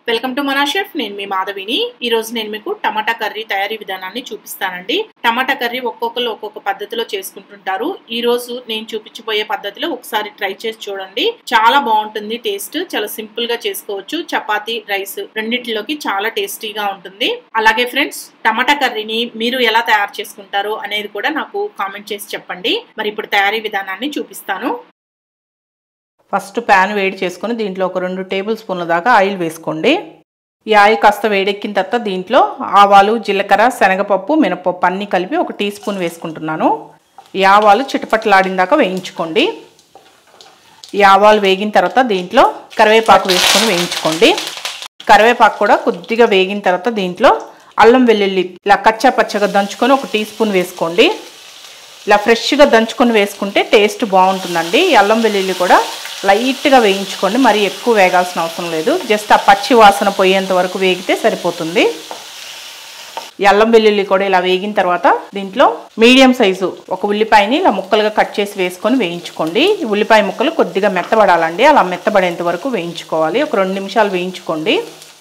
welcome to మనా chef నేను మీ మాధవిని ఈ రోజు నేను మీకు టమాటా కర్రీ తయారీ విధానాన్ని చూపిస్తానండి టమాటా కర్రీ ఒక్కొక్కరు ఒక్కొక్క పద్ధతిలో చేసుకుంటుంటారు ఈ రోజు నేను చూపించబోయే పద్ధతిలో ఒకసారి ట్రై చేసి చూడండి చాలా బాగుంటుంది టేస్ట్ చాలా సింపుల్ గా చేసుకోవచ్చు చపాతీ రైస్ రెండింటిలోకి చాలా టేస్టీగా ఉంటుంది అలాగే ఫ్రెండ్స్ టమాటా కర్రీని మీరు ఎలా తయారు చేసుకుంటారు అనేది కూడా నాకు కామెంట్ చేసి చెప్పండి మరి ఇప్పుడు తయారీ విధానాన్ని చూపిస్తాను ఫస్ట్ ప్యాన్ వేడి చేసుకొని దీంట్లో ఒక రెండు టేబుల్ స్పూన్ల దాకా ఆయిల్ వేసుకోండి ఈ ఆయిల్ కాస్త వేడెక్కిన తర్వాత దీంట్లో ఆవాలు జీలకర్ర శనగపప్పు మినపప్పు అన్నీ కలిపి ఒక టీ స్పూన్ వేసుకుంటున్నాను ఈ ఆవాలు చిటపట్లాడిన దాకా వేయించుకోండి ఈ ఆవాలు వేగిన తర్వాత దీంట్లో కరివేపాకు వేసుకొని వేయించుకోండి కరివేపాకు కూడా కొద్దిగా వేగిన తర్వాత దీంట్లో అల్లం వెల్లుల్లి ఇలా కచ్చా పచ్చగా దంచుకొని ఒక టీ స్పూన్ వేసుకోండి ఇలా ఫ్రెష్గా దంచుకొని వేసుకుంటే టేస్ట్ బాగుంటుందండి ఈ అల్లం వెల్లుల్లి కూడా లైట్గా వేయించుకోండి మరీ ఎక్కువ వేగాల్సిన అవసరం లేదు జస్ట్ ఆ పచ్చి వాసన పోయేంత వరకు వేగితే సరిపోతుంది ఈ అల్లం వెల్లుల్లి కూడా ఇలా వేగిన తర్వాత దీంట్లో మీడియం సైజు ఒక ఉల్లిపాయని ఇలా ముక్కలుగా కట్ చేసి వేసుకొని వేయించుకోండి ఈ ఉల్లిపాయ ముక్కలు కొద్దిగా మెత్తబడాలండి అలా మెత్తబడేంత వరకు వేయించుకోవాలి ఒక రెండు నిమిషాలు వేయించుకోండి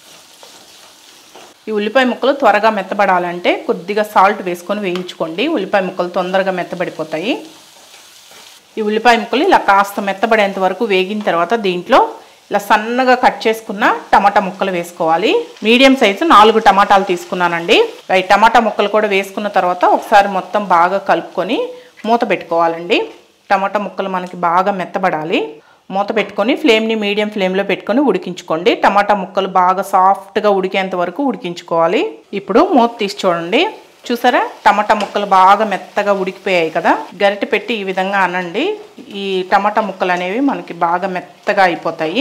ఈ ఉల్లిపాయ ముక్కలు త్వరగా మెత్తబడాలంటే కొద్దిగా సాల్ట్ వేసుకొని వేయించుకోండి ఉల్లిపాయ ముక్కలు తొందరగా మెత్తబడిపోతాయి ఈ ఉల్లిపాయ ముక్కలు ఇలా కాస్త మెత్తబడేంత వరకు వేగిన తర్వాత దీంట్లో ఇలా సన్నగా కట్ చేసుకున్న టమాటా ముక్కలు వేసుకోవాలి మీడియం సైజు నాలుగు టమాటాలు తీసుకున్నానండి ఈ టమాటా ముక్కలు కూడా వేసుకున్న తర్వాత ఒకసారి మొత్తం బాగా కలుపుకొని మూత పెట్టుకోవాలండి టమాటా ముక్కలు మనకి బాగా మెత్తబడాలి మూత పెట్టుకొని ఫ్లేమ్ని మీడియం ఫ్లేమ్లో పెట్టుకొని ఉడికించుకోండి టమాటా ముక్కలు బాగా సాఫ్ట్గా ఉడికేంత వరకు ఉడికించుకోవాలి ఇప్పుడు మూత తీసి చూడండి చూసారా టమాటా ముక్కలు బాగా మెత్తగా ఉడికిపోయాయి కదా గరిటె పెట్టి ఈ విధంగా అనండి ఈ టమాటా ముక్కలు అనేవి మనకి బాగా మెత్తగా అయిపోతాయి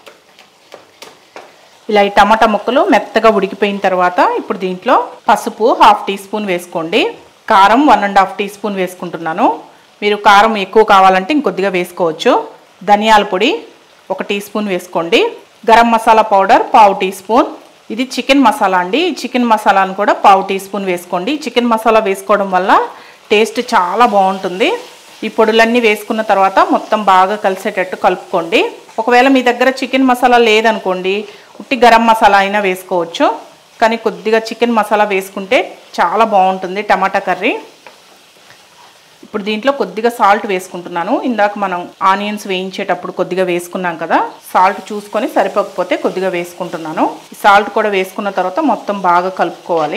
ఇలా ఈ టమాటా ముక్కలు మెత్తగా ఉడికిపోయిన తర్వాత ఇప్పుడు దీంట్లో పసుపు హాఫ్ టీ స్పూన్ వేసుకోండి కారం one and half teaspoon వేసుకుంటున్నాను మీరు కారం ఎక్కువ కావాలంటే ఇంకొద్దిగా వేసుకోవచ్చు ధనియాల పొడి ఒక టీ స్పూన్ వేసుకోండి గరం మసాలా పౌడర్ పావు టీ స్పూన్ ఇది చికెన్ మసాలా అండి ఈ చికెన్ మసాలాను కూడా పావు టీ స్పూన్ వేసుకోండి చికెన్ మసాలా వేసుకోవడం వల్ల టేస్ట్ చాలా బాగుంటుంది ఈ పొడులన్నీ వేసుకున్న తర్వాత మొత్తం బాగా కలిసేటట్టు కలుపుకోండి ఒకవేళ మీ దగ్గర చికెన్ మసాలా లేదనుకోండి ఉట్టి గరం మసాలా అయినా వేసుకోవచ్చు కానీ కొద్దిగా చికెన్ మసాలా వేసుకుంటే చాలా బాగుంటుంది టమాటా కర్రీ ఇప్పుడు దీంట్లో కొద్దిగా సాల్ట్ వేసుకుంటున్నాను ఇందాక మనం ఆనియన్స్ వేయించేటప్పుడు కొద్దిగా వేసుకున్నాం కదా సాల్ట్ చూసుకొని సరిపోకపోతే కొద్దిగా వేసుకుంటున్నాను ఈ సాల్ట్ కూడా వేసుకున్న తర్వాత మొత్తం బాగా కలుపుకోవాలి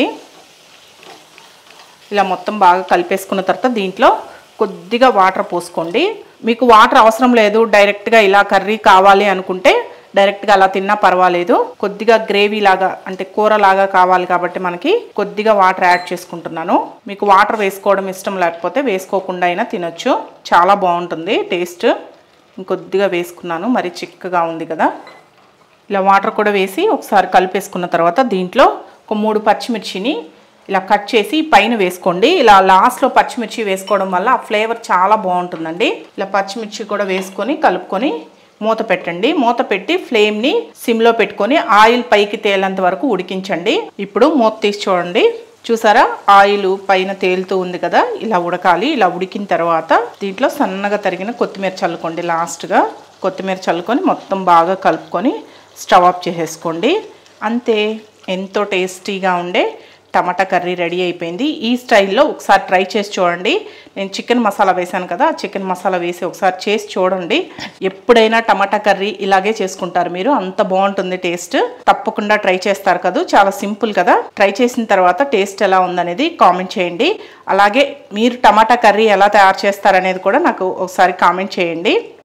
ఇలా మొత్తం బాగా కలిపేసుకున్న తర్వాత దీంట్లో కొద్దిగా వాటర్ పోసుకోండి మీకు వాటర్ అవసరం లేదు డైరెక్ట్గా ఇలా కర్రీ కావాలి అనుకుంటే డైరెక్ట్గా అలా తిన్నా పర్వాలేదు కొద్దిగా గ్రేవీ లాగా అంటే కూర లాగా కావాలి కాబట్టి మనకి కొద్దిగా వాటర్ యాడ్ చేసుకుంటున్నాను మీకు వాటర్ వేసుకోవడం ఇష్టం లేకపోతే వేసుకోకుండా అయినా తినొచ్చు చాలా బాగుంటుంది టేస్ట్ ఇంకొద్దిగా వేసుకున్నాను మరి చిక్కగా ఉంది కదా ఇలా వాటర్ కూడా వేసి ఒకసారి కలిపేసుకున్న తర్వాత దీంట్లో ఒక మూడు పచ్చిమిర్చిని ఇలా కట్ చేసి పైన వేసుకోండి ఇలా లాస్ట్లో పచ్చిమిర్చి వేసుకోవడం వల్ల ఆ ఫ్లేవర్ చాలా బాగుంటుందండి ఇలా పచ్చిమిర్చి కూడా వేసుకొని కలుపుకొని మూత పెట్టండి మూత పెట్టి ఫ్లేమ్ని సిమ్లో పెట్టుకొని ఆయిల్ పైకి తేలేంత వరకు ఉడికించండి ఇప్పుడు మూత తీసి చూడండి చూసారా ఆయిల్ పైన తేలుతూ ఉంది కదా ఇలా ఉడకాలి ఇలా ఉడికిన తర్వాత దీంట్లో సన్నగా తరిగిన కొత్తిమీర చల్లుకోండి లాస్ట్గా కొత్తిమీర చల్లుకొని మొత్తం బాగా కలుపుకొని స్టవ్ ఆఫ్ చేసేసుకోండి అంతే ఎంతో టేస్టీగా ఉండే టమాటా కర్రీ రెడీ అయిపోయింది ఈ స్టైల్లో ఒకసారి ట్రై చేసి చూడండి నేను చికెన్ మసాలా వేశాను కదా చికెన్ మసాలా వేసి ఒకసారి చేసి చూడండి ఎప్పుడైనా టమాటా కర్రీ ఇలాగే చేసుకుంటారు మీరు అంత బాగుంటుంది టేస్ట్ తప్పకుండా ట్రై చేస్తారు కదా చాలా సింపుల్ కదా ట్రై చేసిన తర్వాత టేస్ట్ ఎలా ఉందనేది కామెంట్ చేయండి అలాగే మీరు టమాటా కర్రీ ఎలా తయారు చేస్తారనేది కూడా నాకు ఒకసారి కామెంట్ చేయండి